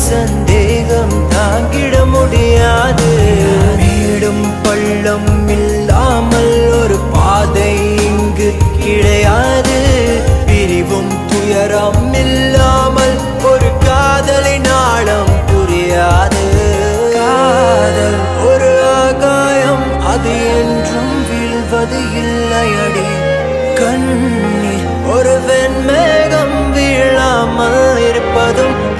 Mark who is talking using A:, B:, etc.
A: சந்தேகம் தாங்கிட முடியாது மேடும் பள்ளம் இல்லாமல் ஒரு பாதை இங்கு கிடையாது பிரிவும் துயரம் இல்லாமல் ஒரு காதலின் ஆழம் புரியாது காதல் ஒரு ஆகாயம் அது என்றும் வீழ்வது இல்லையடி கண்ணீர் ஒரு வெண்மேகம் வீழாமல் இருப்பதும்